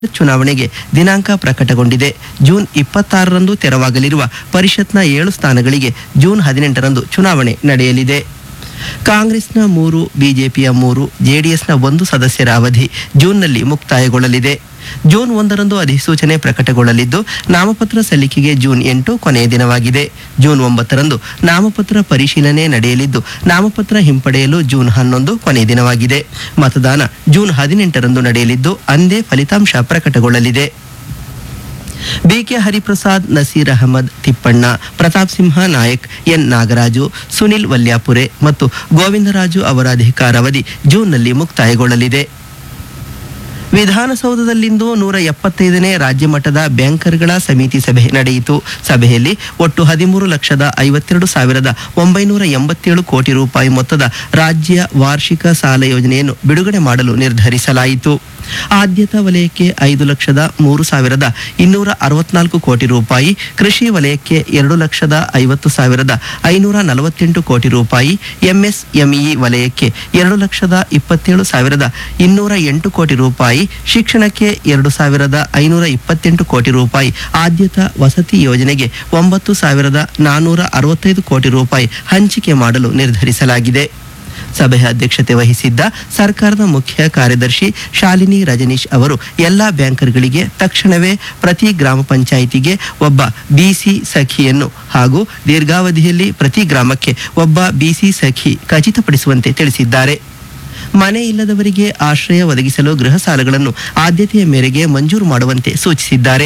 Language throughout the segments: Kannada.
ಚುನಾವಣೆಗೆ ದಿನಾಂಕ ಪ್ರಕಟಗೊಂಡಿದೆ ಜೂನ್ ಇಪ್ಪತ್ತಾರರಂದು ತೆರವಾಗಲಿರುವ ಪರಿಷತ್ನ ಏಳು ಸ್ಥಾನಗಳಿಗೆ ಜೂನ್ ಹದಿನೆಂಟರಂದು ಚುನಾವಣೆ ನಡೆಯಲಿದೆ ಕಾಂಗ್ರೆಸ್ನ ಮೂರು ಬಿಜೆಪಿಯ ಮೂರು ಜೆಡಿಎಸ್ನ ಒಂದು ಸದಸ್ಯರ ಅವಧಿ ಜೂನ್ನಲ್ಲಿ ಮುಕ್ತಾಯಗೊಳ್ಳಲಿದೆ ಜೂನ್ ಒಂದರಂದು ಅಧಿಸೂಚನೆ ಪ್ರಕಟಗೊಳ್ಳಲಿದ್ದು ನಾಮಪತ್ರ ಸಲ್ಲಿಕೆಗೆ ಜೂನ್ ಎಂಟು ಕೊನೆಯ ದಿನವಾಗಿದೆ ಜೂನ್ ಒಂಬತ್ತರಂದು ನಾಮಪತ್ರ ಪರಿಶೀಲನೆ ನಡೆಯಲಿದ್ದು ನಾಮಪತ್ರ ಹಿಂಪಡೆಯಲು ಜೂನ್ ಹನ್ನೊಂದು ಕೊನೆಯ ದಿನವಾಗಿದೆ ಮತದಾನ ಜೂನ್ ಹದಿನೆಂಟರಂದು ನಡೆಯಲಿದ್ದು ಅಂದೇ ಫಲಿತಾಂಶ ಪ್ರಕಟಗೊಳ್ಳಲಿದೆ ಬಿಕೆ ಹರಿಪ್ರಸಾದ್ ನಸೀರ್ ಅಹಮದ್ ತಿಪ್ಪಣ್ಣ ಪ್ರತಾಪ್ ಸಿಂಹ ನಾಯಕ್ ಎನ್ ನಾಗರಾಜು ಸುನಿಲ್ ವಲ್ಯಾಪುರೆ ಮತ್ತು ಗೋವಿಂದರಾಜು ಅವರ ಅಧಿಕಾರಾವಧಿ ಜೂನ್ನಲ್ಲಿ ಮುಕ್ತಾಯಗೊಳ್ಳಲಿದೆ ವಿಧಾನಸೌಧದಲ್ಲಿಂದು ನೂರ ಎಪ್ಪತ್ತೈದನೇ ರಾಜ್ಯ ಮಟ್ಟದ ಬ್ಯಾಂಕರ್ಗಳ ಸಮಿತಿ ಸಭೆ ನಡೆಯಿತು ಸಭೆಯಲ್ಲಿ ಒಟ್ಟು ಹದಿಮೂರು ಲಕ್ಷದ ಐವತ್ತೆರಡು ಸಾವಿರದ ಒಂಬೈನೂರ ಎಂಬತ್ತೇಳು ಕೋಟಿ ರೂಪಾಯಿ ಮೊತ್ತದ ರಾಜ್ಯ ವಾರ್ಷಿಕ ಸಾಲ ಯೋಜನೆಯನ್ನು ಬಿಡುಗಡೆ ಮಾಡಲು ನಿರ್ಧರಿಸಲಾಯಿತು ಆದ್ಯತಾ ವಲಯಕ್ಕೆ ಐದು ಲಕ್ಷದ ಮೂರು ಸಾವಿರದ ಇನ್ನೂರ ಅರವತ್ನಾಲ್ಕು ಕೋಟಿ ರೂಪಾಯಿ ಕೃಷಿ ವಲಯಕ್ಕೆ ಎರಡು ಲಕ್ಷದ ಐವತ್ತು ಸಾವಿರದ ಐನೂರ ನಲವತ್ತೆಂಟು ಕೋಟಿ ರೂಪಾಯಿ ಎಂಎಸ್ಎಂಇ ವಲಯಕ್ಕೆ ಎರಡು ಲಕ್ಷದ ಇಪ್ಪತ್ತೇಳು ಸಾವಿರದ ಇನ್ನೂರ ಎಂಟು ಕೋಟಿ ರೂಪಾಯಿ ಶಿಕ್ಷಣಕ್ಕೆ ಎರಡು ಸಾವಿರದ ಐನೂರ ಇಪ್ಪತ್ತೆಂಟು ಕೋಟಿ ರೂಪಾಯಿ ಆದ್ಯತಾ ವಸತಿ ಯೋಜನೆಗೆ ಒಂಬತ್ತು ಸಾವಿರದ ನಾನ್ನೂರ ಅರವತ್ತೈದು ಕೋಟಿ ರೂಪಾಯಿ ಹಂಚಿಕೆ ಮಾಡಲು ನಿರ್ಧರಿಸಲಾಗಿದೆ ಸಭೆಯ ಅಧ್ಯಕ್ಷತೆ ವಹಿಸಿದ್ದ ಸರ್ಕಾರದ ಮುಖ್ಯ ಕಾರ್ಯದರ್ಶಿ ಶಾಲಿನಿ ರಜನೀಶ್ ಅವರು ಎಲ್ಲಾ ಬ್ಯಾಂಕರ್ಗಳಿಗೆ ತಕ್ಷಣವೇ ಪ್ರತಿ ಗ್ರಾಮ ಪಂಚಾಯಿತಿಗೆ ಒಬ್ಬ ಬಿಸಿ ಸಖಿಯನ್ನು ಹಾಗೂ ದೀರ್ಘಾವಧಿಯಲ್ಲಿ ಪ್ರತಿ ಗ್ರಾಮಕ್ಕೆ ಒಬ್ಬ ಬಿಸಿ ಸಖಿ ಖಚಿತಪಡಿಸುವಂತೆ ತಿಳಿಸಿದ್ದಾರೆ ಮನೆ ಇಲ್ಲದವರಿಗೆ ಆಶ್ರಯ ಒದಗಿಸಲು ಗೃಹ ಸಾಲಗಳನ್ನು ಆದ್ಯತೆಯ ಮೇರೆಗೆ ಮಂಜೂರು ಮಾಡುವಂತೆ ಸೂಚಿಸಿದ್ದಾರೆ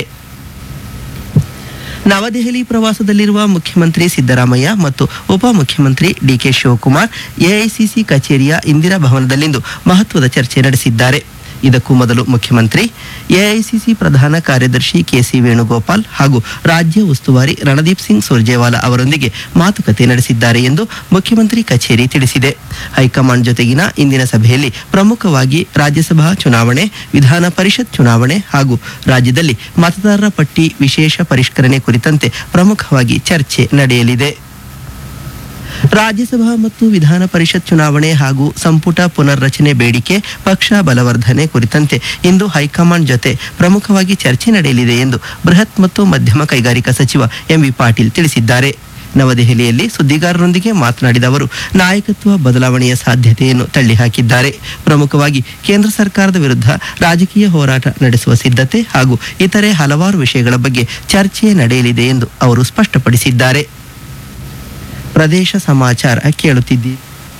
ನವದೆಹಲಿ ಪ್ರವಾಸದಲ್ಲಿರುವ ಮುಖ್ಯಮಂತ್ರಿ ಸಿದ್ದರಾಮಯ್ಯ ಮತ್ತು ಉಪಮುಖ್ಯಮಂತ್ರಿ ಡಿಕೆ ಶಿವಕುಮಾರ್ ಎಐಸಿಸಿ ಕಚೇರಿಯ ಇಂದಿರಾ ಭವನದಲ್ಲಿಂದು ಮಹತ್ವದ ಚರ್ಚೆ ನಡೆಸಿದ್ದಾರೆ ಇದಕ್ಕೂ ಮೊದಲು ಮುಖ್ಯಮಂತ್ರಿ ಎಐಸಿಸಿ ಪ್ರಧಾನ ಕಾರ್ಯದರ್ಶಿ ಕೆಸಿ ವೇಣುಗೋಪಾಲ್ ಹಾಗೂ ರಾಜ್ಯ ಉಸ್ತುವಾರಿ ರಣದೀಪ್ ಸಿಂಗ್ ಸುರ್ಜೇವಾಲಾ ಅವರೊಂದಿಗೆ ಮಾತುಕತೆ ನಡೆಸಿದ್ದಾರೆ ಎಂದು ಮುಖ್ಯಮಂತ್ರಿ ಕಚೇರಿ ತಿಳಿಸಿದೆ ಹೈಕಮಾಂಡ್ ಜೊತೆಗಿನ ಇಂದಿನ ಸಭೆಯಲ್ಲಿ ಪ್ರಮುಖವಾಗಿ ರಾಜ್ಯಸಭಾ ಚುನಾವಣೆ ವಿಧಾನ ಪರಿಷತ್ ಚುನಾವಣೆ ಹಾಗೂ ರಾಜ್ಯದಲ್ಲಿ ಮತದಾರರ ಪಟ್ಟಿ ವಿಶೇಷ ಪರಿಷ್ಕರಣೆ ಕುರಿತಂತೆ ಪ್ರಮುಖವಾಗಿ ಚರ್ಚೆ ನಡೆಯಲಿದೆ ರಾಜ್ಯಸಭಾ ಮತ್ತು ವಿಧಾನ ಪರಿಷತ್ ಚುನಾವಣೆ ಹಾಗೂ ಸಂಪುಟ ಪುನರ್ರಚನೆ ಬೇಡಿಕೆ ಪಕ್ಷ ಬಲವರ್ಧನೆ ಕುರಿತಂತೆ ಇಂದು ಹೈಕಮಾಂಡ್ ಜೊತೆ ಪ್ರಮುಖವಾಗಿ ಚರ್ಚೆ ನಡೆಯಲಿದೆ ಎಂದು ಬೃಹತ್ ಮತ್ತು ಮಧ್ಯಮ ಕೈಗಾರಿಕಾ ಸಚಿವ ಎಂಬಿ ಪಾಟೀಲ್ ತಿಳಿಸಿದ್ದಾರೆ ನವದೆಹಲಿಯಲ್ಲಿ ಸುದ್ದಿಗಾರರೊಂದಿಗೆ ಮಾತನಾಡಿದ ಅವರು ನಾಯಕತ್ವ ಬದಲಾವಣೆಯ ಸಾಧ್ಯತೆಯನ್ನು ತಳ್ಳಿಹಾಕಿದ್ದಾರೆ ಪ್ರಮುಖವಾಗಿ ಕೇಂದ್ರ ಸರ್ಕಾರದ ವಿರುದ್ಧ ರಾಜಕೀಯ ಹೋರಾಟ ನಡೆಸುವ ಸಿದ್ಧತೆ ಹಾಗೂ ಇತರೆ ಹಲವಾರು ವಿಷಯಗಳ ಬಗ್ಗೆ ಚರ್ಚೆ ನಡೆಯಲಿದೆ ಎಂದು ಅವರು ಸ್ಪಷ್ಟಪಡಿಸಿದ್ದಾರೆ ಪ್ರದೇಶ ಸಮಾಚಾರ ಕೇಳುತ್ತಿದ್ದೀರಿ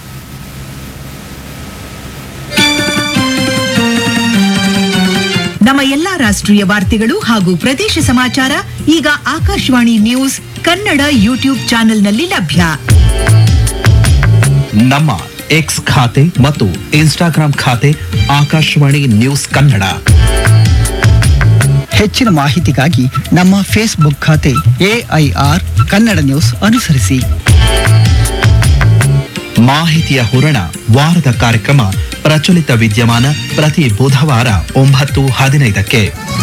ನಮ್ಮ ಎಲ್ಲಾ ರಾಷ್ಟ್ರೀಯ ವಾರ್ತೆಗಳು ಹಾಗೂ ಪ್ರದೇಶ ಸಮಾಚಾರ ಈಗ ಆಕಾಶವಾಣಿ ನ್ಯೂಸ್ ಕನ್ನಡ ಯೂಟ್ಯೂಬ್ ಚಾನೆಲ್ನಲ್ಲಿ ಲಭ್ಯ ನಮ್ಮ ಎಕ್ಸ್ ಖಾತೆ ಮತ್ತು ಇನ್ಸ್ಟಾಗ್ರಾಂ ಖಾತೆ ಆಕಾಶವಾಣಿ ನ್ಯೂಸ್ ಕನ್ನಡ ಹೆಚ್ಚಿನ ಮಾಹಿತಿಗಾಗಿ ನಮ್ಮ ಫೇಸ್ಬುಕ್ ಖಾತೆ ಎಐಆರ್ ಕನ್ನಡ ನ್ಯೂಸ್ ಅನುಸರಿಸಿ ಮಾಹಿತಿಯ ಹೂರಣ ವಾರದ ಕಾರ್ಯಕ್ರಮ ಪ್ರಚಲಿತ ವಿದ್ಯಮಾನ ಪ್ರತಿ ಬುಧವಾರ ಒಂಬತ್ತು ಹದಿನೈದಕ್ಕೆ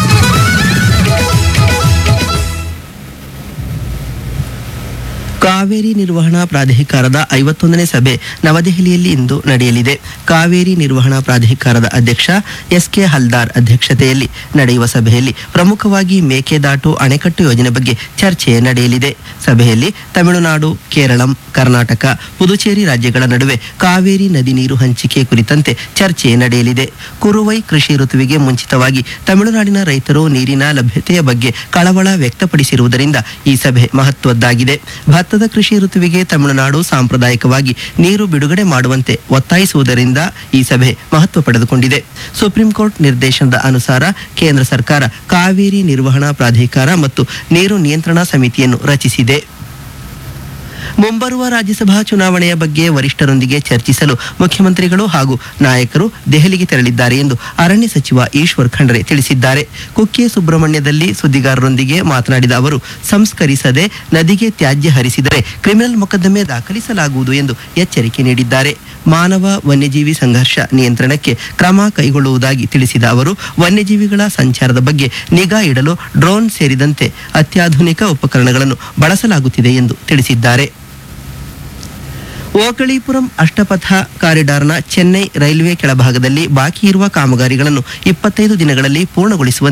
ಕಾವೇರಿ ನಿರ್ವಹಣಾ ಪ್ರಾಧಿಕಾರದ ಐವತ್ತೊಂದನೇ ಸಭೆ ನವದೆಹಲಿಯಲ್ಲಿ ಇಂದು ನಡೆಯಲಿದೆ ಕಾವೇರಿ ನಿರ್ವಹಣಾ ಪ್ರಾಧಿಕಾರದ ಅಧ್ಯಕ್ಷ ಎಸ್ ಕೆ ಹಲ್ದಾರ್ ಅಧ್ಯಕ್ಷತೆಯಲ್ಲಿ ನಡೆಯುವ ಸಭೆಯಲ್ಲಿ ಪ್ರಮುಖವಾಗಿ ಮೇಕೆದಾಟು ಅಣೆಕಟ್ಟು ಯೋಜನೆ ಬಗ್ಗೆ ಚರ್ಚೆ ನಡೆಯಲಿದೆ ಸಭೆಯಲ್ಲಿ ತಮಿಳುನಾಡು ಕೇರಳಂ ಕರ್ನಾಟಕ ಪುದುಚೇರಿ ರಾಜ್ಯಗಳ ನಡುವೆ ಕಾವೇರಿ ನದಿ ನೀರು ಹಂಚಿಕೆ ಕುರಿತಂತೆ ಚರ್ಚೆ ನಡೆಯಲಿದೆ ಕುರುವೈ ಕೃಷಿ ಋತುವಿಗೆ ಮುಂಚಿತವಾಗಿ ತಮಿಳುನಾಡಿನ ರೈತರು ನೀರಿನ ಲಭ್ಯತೆಯ ಬಗ್ಗೆ ಕಳವಳ ವ್ಯಕ್ತಪಡಿಸಿರುವುದರಿಂದ ಈ ಸಭೆ ಮಹತ್ವದ್ದಾಗಿದೆ ಭತ್ತದ ಕೃಷಿ ಋತುವಿಗೆ ತಮಿಳುನಾಡು ಸಾಂಪ್ರದಾಯಿಕವಾಗಿ ನೀರು ಬಿಡುಗಡೆ ಮಾಡುವಂತೆ ಒತ್ತಾಯಿಸುವುದರಿಂದ ಈ ಸಭೆ ಮಹತ್ವ ಪಡೆದುಕೊಂಡಿದೆ ಸುಪ್ರೀಂ ಕೋರ್ಟ್ ನಿರ್ದೇಶನದ ಅನುಸಾರ ಕೇಂದ್ರ ಸರ್ಕಾರ ಕಾವೇರಿ ನಿರ್ವಹಣಾ ಪ್ರಾಧಿಕಾರ ಮತ್ತು ನೀರು ನಿಯಂತ್ರಣ ಸಮಿತಿಯನ್ನು ರಚಿಸಿದೆ ಮುಂಬರುವ ರಾಜ್ಯಸಭಾ ಚುನಾವಣೆಯ ಬಗ್ಗೆ ವರಿಷ್ಠರೊಂದಿಗೆ ಚರ್ಚಿಸಲು ಮುಖ್ಯಮಂತ್ರಿಗಳು ಹಾಗೂ ನಾಯಕರು ದೆಹಲಿಗೆ ತೆರಳಿದ್ದಾರೆ ಎಂದು ಅರಣ್ಯ ಸಚಿವ ಈಶ್ವರ್ ಖಂಡ್ರೆ ತಿಳಿಸಿದ್ದಾರೆ ಕುಕ್ಕೆ ಸುಬ್ರಹ್ಮಣ್ಯದಲ್ಲಿ ಸುದ್ದಿಗಾರರೊಂದಿಗೆ ಮಾತನಾಡಿದ ಅವರು ಸಂಸ್ಕರಿಸದೆ ನದಿಗೆ ತ್ಯಾಜ್ಯ ಹರಿಸಿದರೆ ಕ್ರಿಮಿನಲ್ ಮೊಕದ್ದಮೆ ದಾಖಲಿಸಲಾಗುವುದು ಎಂದು ಎಚ್ಚರಿಕೆ ನೀಡಿದ್ದಾರೆ ಮಾನವ ವನ್ಯಜೀವಿ ಸಂಘರ್ಷ ನಿಯಂತ್ರಣಕ್ಕೆ ಕ್ರಮ ಕೈಗೊಳ್ಳುವುದಾಗಿ ತಿಳಿಸಿದ ಅವರು ವನ್ಯಜೀವಿಗಳ ಸಂಚಾರದ ಬಗ್ಗೆ ನಿಗಾ ಇಡಲು ಡ್ರೋನ್ ಸೇರಿದಂತೆ ಅತ್ಯಾಧುನಿಕ ಉಪಕರಣಗಳನ್ನು ಬಳಸಲಾಗುತ್ತಿದೆ ಎಂದು ತಿಳಿಸಿದ್ದಾರೆ ಓಕಳೀಪುರಂ ಅಷ್ಟಪಥ ಕಾರಿಡಾರ್ನ ಚೆನ್ನೈ ರೈಲ್ವೆ ಕೆಳಭಾಗದಲ್ಲಿ ಬಾಕಿ ಇರುವ ಕಾಮಗಾರಿಗಳನ್ನು ಇಪ್ಪತ್ತೈದು ದಿನಗಳಲ್ಲಿ ಪೂರ್ಣಗೊಳಿಸುವ